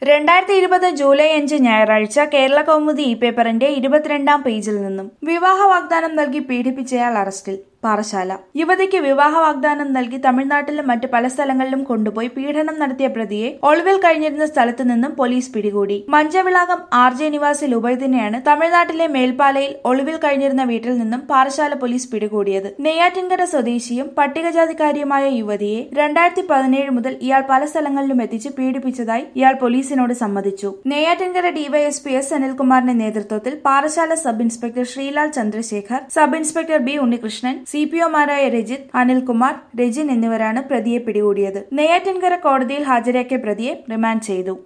രണ്ടായിരത്തി ഇരുപത് ജൂലൈ അഞ്ച് ഞായറാഴ്ച കേരള കൗമുദി ഇ പേപ്പറിന്റെ ഇരുപത്തിരണ്ടാം പേജിൽ നിന്നും വിവാഹ വാഗ്ദാനം നൽകി പീഡിപ്പിച്ചയാൾ അറസ്റ്റിൽ പാറശാല യുവതിക്ക് വിവാഹ വാഗ്ദാനം നൽകി തമിഴ്നാട്ടിലും മറ്റ് പല സ്ഥലങ്ങളിലും കൊണ്ടുപോയി പീഡനം നടത്തിയ പ്രതിയെ ഒളിവിൽ കഴിഞ്ഞിരുന്ന സ്ഥലത്തു നിന്നും പോലീസ് പിടികൂടി മഞ്ചവിളാകം ആർ ജെ നിവാസിൽ ഉബൈദിനെയാണ് തമിഴ്നാട്ടിലെ മേൽപ്പാലയിൽ ഒളിവിൽ കഴിഞ്ഞിരുന്ന വീട്ടിൽ നിന്നും പാറശാല പോലീസ് പിടികൂടിയത് നെയ്യാറ്റിൻകര സ്വദേശിയും പട്ടികജാതിക്കാരിയുമായ യുവതിയെ രണ്ടായിരത്തി പതിനേഴ് മുതൽ ഇയാൾ പല സ്ഥലങ്ങളിലും എത്തിച്ച് പീഡിപ്പിച്ചതായി ഇയാൾ പോലീസിനോട് സമ്മതിച്ചു നെയ്യാറ്റിൻകര ഡിവൈഎസ്പി എസ് അനിൽകുമാറിന്റെ നേതൃത്വത്തിൽ Parassala sub inspector Sreelal Chandrasekhar sub inspector B Unnikrishnan C P ഒമാരായ രജിത് അനിൽകുമാർ രജിൻ എന്നിവരാണ് പ്രതിയെ പിടികൂടിയത് നെയ്യാറ്റിൻകര കോടതിയിൽ ഹാജരാക്കിയ പ്രതിയെ റിമാൻഡ് ചെയ്തു